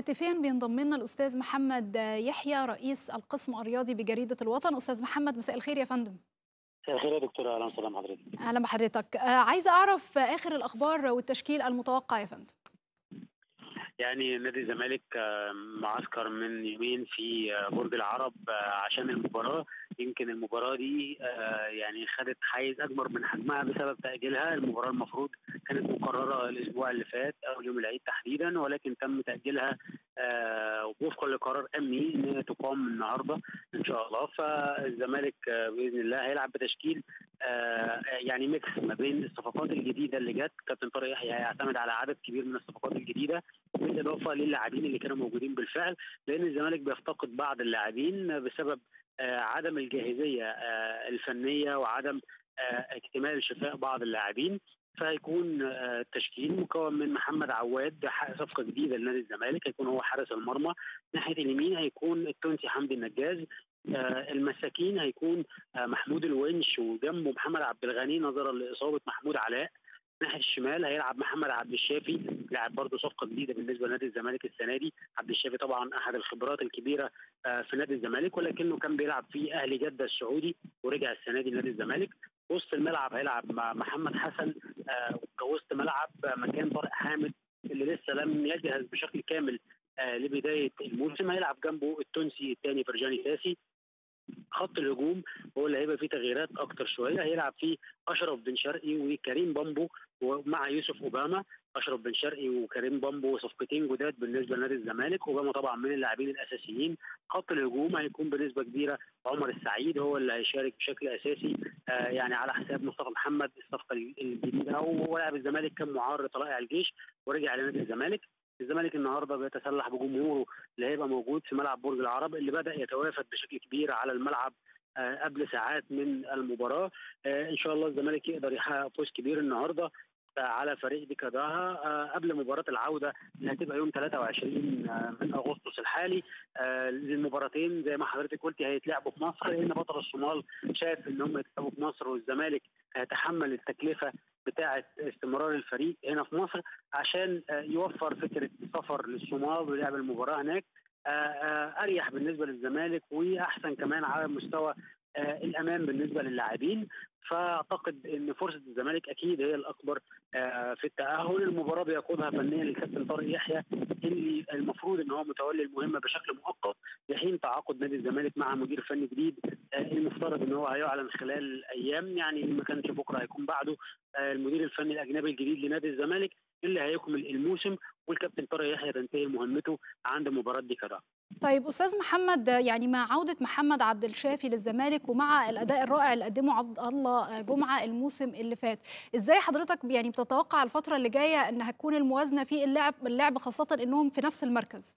هاتفيا بينضم لنا الاستاذ محمد يحيى رئيس القسم الرياضي بجريده الوطن استاذ محمد مساء الخير يا فندم مساء الخير يا دكتوره اهلا وسهلا بحضرتك اهلا بحضرتك عايزه اعرف اخر الاخبار والتشكيل المتوقع يا فندم يعني نادي الزمالك معسكر من يومين في برج العرب عشان المباراه يمكن المباراه دي يعني خدت حيز اكبر من حجمها بسبب تاجيلها المباراه المفروض كانت مقرره الاسبوع اللي فات او يوم العيد تحديدا ولكن تم تاجيلها وفقا لقرار امني ان هي تقام النهارده ان شاء الله فالزمالك باذن الله هيلعب بتشكيل يعني ميكس ما بين الصفقات الجديده اللي جت كابتن طارق يحيى هيعتمد على عدد كبير من الصفقات الجديده بالاضافه للاعبين اللي كانوا موجودين بالفعل لان الزمالك بيفتقد بعض اللاعبين بسبب عدم الجاهزيه الفنيه وعدم اكتمال شفاء بعض اللاعبين فهيكون التشكيل مكون من محمد عواد صفقه جديده لنادي الزمالك هيكون هو حارس المرمى ناحيه اليمين هيكون التونسي حمدي النجاز المساكين هيكون محمود الونش وجنبه محمد عبد الغني نظرا لاصابه محمود علاء ناحيه الشمال هيلعب محمد عبد الشافي لاعب برضه صفقه جديده بالنسبه لنادي الزمالك السنه دي عبد الشافي طبعا احد الخبرات الكبيره في نادي الزمالك ولكنه كان بيلعب في اهلي جده السعودي ورجع السنه دي لنادي الزمالك وسط الملعب هيلعب مع محمد حسن كوسط ملعب مكان طارق حامد اللي لسه لم يجهز بشكل كامل لبدايه الموسم هيلعب جنبه التونسي الثاني فرجاني ساسي خط الهجوم هو اللي هيبقى فيه تغييرات اكتر شويه هيلعب فيه اشرف بن شرقي وكريم بامبو ومع يوسف اوباما اشرف بن شرقي وكريم بامبو صفقتين جداد بالنسبه لنادي الزمالك اوباما طبعا من اللاعبين الاساسيين خط الهجوم هيكون بنسبه كبيره عمر السعيد هو اللي هيشارك بشكل اساسي آه يعني على حساب مصطفى محمد الصفقه الجديده هو لاعب الزمالك كان معار طلائع الجيش ورجع لنادي الزمالك الزمالك النهارده بيتسلح بجمهوره اللي هيبقى موجود في ملعب برج العرب اللي بدا يتوافد بشكل كبير على الملعب آه قبل ساعات من المباراه آه ان شاء الله الزمالك يقدر يحقق فوز كبير النهارده على فريق بيكاداها قبل مباراه العوده اللي هتبقى يوم 23 من اغسطس الحالي المباراتين زي ما حضرتك قلتي هيتلعبوا في مصر لان بطل الصومال شاف ان هم يتلعبوا في مصر والزمالك هيتحمل التكلفه بتاعه استمرار الفريق هنا في مصر عشان يوفر فكره السفر للصومال ولعب المباراه هناك اريح بالنسبه للزمالك واحسن كمان على مستوى الامان بالنسبه للاعبين فاعتقد ان فرصه الزمالك اكيد هي الاكبر في التاهل المباراه بيقودها فنيا الكابتن طارق يحيى اللي المفروض ان هو متولي المهمه بشكل مؤقت لحين تعاقد نادي الزمالك مع مدير فني جديد المفترض ان هو هيعلن خلال ايام يعني ما كانش بكره هيكون بعده المدير الفني الاجنبي الجديد لنادي الزمالك اللي هيكمل الموسم والكابتن طارق يحيى تنتهي مهمته عند مباراه ديكارا طيب استاذ محمد يعني مع عوده محمد عبد الشافي للزمالك ومع الاداء الرائع اللي قدمه عبد الله جمعه الموسم اللي فات ازاي حضرتك يعني بتتوقع الفتره اللي جايه ان هتكون الموازنه في اللعب اللعب خاصه انهم في نفس المركز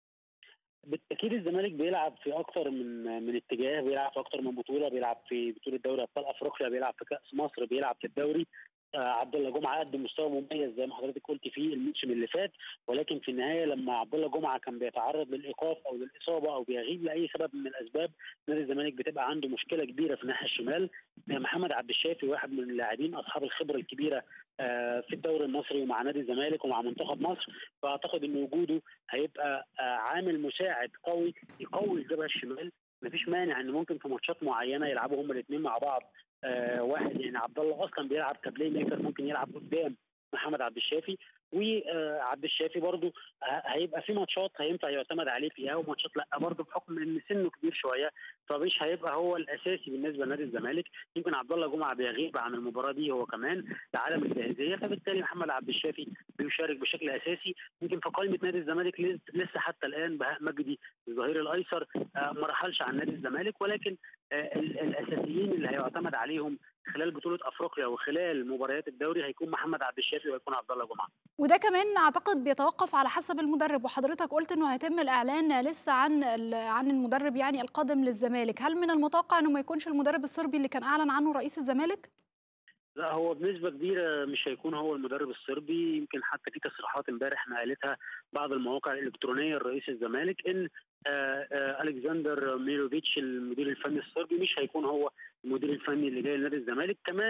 بالتاكيد الزمالك بيلعب في اكتر من من اتجاه بيلعب في اكتر من بطوله بيلعب في بطوله دوري ابطال افريقيا بيلعب في كاس مصر بيلعب في الدوري عبد الله جمعه قدم مستوى مميز زي ما حضرتك قلت فيه الموسم اللي فات ولكن في النهايه لما عبد الله جمعه كان بيتعرض للايقاف او للاصابه او بيغيب لاي سبب من الاسباب نادي الزمالك بتبقى عنده مشكله كبيره في الناحيه الشمال محمد عبد الشافي واحد من اللاعبين اصحاب الخبره الكبيره في الدوري المصري ومع نادي الزمالك ومع منتخب مصر فاعتقد ان وجوده هيبقى عامل مساعد قوي يقوي الجبهه الشمال مفيش مانع ان ممكن في ماتشات معينه يلعبوا هما الاثنين مع بعض آه واحد يعني عبد الله اصلا بيلعب كبلاي ميكر ممكن يلعب قدام محمد عبد الشافي وعبد الشافي برضه هيبقى في ماتشات هينفع يعتمد عليه فيها وماتشات لا برضه بحكم ان سنه كبير شويه فمش هيبقى هو الاساسي بالنسبه لنادي الزمالك يمكن عبد الله جمعه بيغيب عن المباراه دي هو كمان لعدم الجاهزيه فبالتالي محمد عبد الشافي بيشارك بشكل اساسي يمكن في قائمه نادي الزمالك لسه حتى الان بهاء مجدي الظهير الايسر ما رحلش عن نادي الزمالك ولكن الاساسيين اللي هيعتمد عليهم خلال بطوله افريقيا وخلال مباريات الدوري هيكون محمد عبد الشافي وهيكون عبد الله جمعه وده كمان اعتقد بيتوقف على حسب المدرب وحضرتك قلت انه هيتم الاعلان لسه عن عن المدرب يعني القادم للزمالك هل من المتوقع انه ما يكونش المدرب الصربي اللي كان اعلن عنه رئيس الزمالك لا هو بنسبه كبيره مش هيكون هو المدرب الصربي يمكن حتى في تصريحات امبارح نقلتها بعض المواقع الالكترونيه لرئيس الزمالك ان آآ آآ الكسندر ميلوفيتش المدير الفني الصربي مش هيكون هو المدير الفني اللي جاي لنادي الزمالك كمان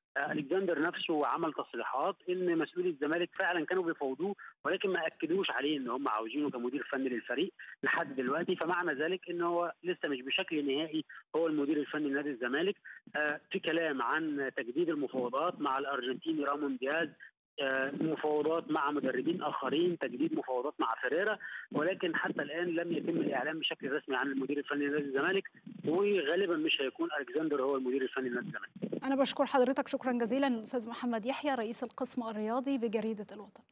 الكسندر نفسه عمل تصريحات ان مسؤولي الزمالك فعلا كانوا بيفاوضوه ولكن ما اكدوش عليه ان هم عاوزينه كمدير فني للفريق لحد دلوقتي فمعنى ذلك ان هو لسه مش بشكل نهائي هو المدير الفني لنادي الزمالك في كلام عن تجديد المفاوضات مع الارجنتيني رامون دياز مفاوضات مع مدربين اخرين تجديد مفاوضات مع فيريرا ولكن حتى الان لم يتم الاعلان بشكل رسمي عن المدير الفني لنادي الزمالك وغالبا مش هيكون الكسندر هو المدير الفني لنادي الزمالك. انا بشكر حضرتك شكرا جزيلا الاستاذ محمد يحيى رئيس القسم الرياضي بجريده الوطن.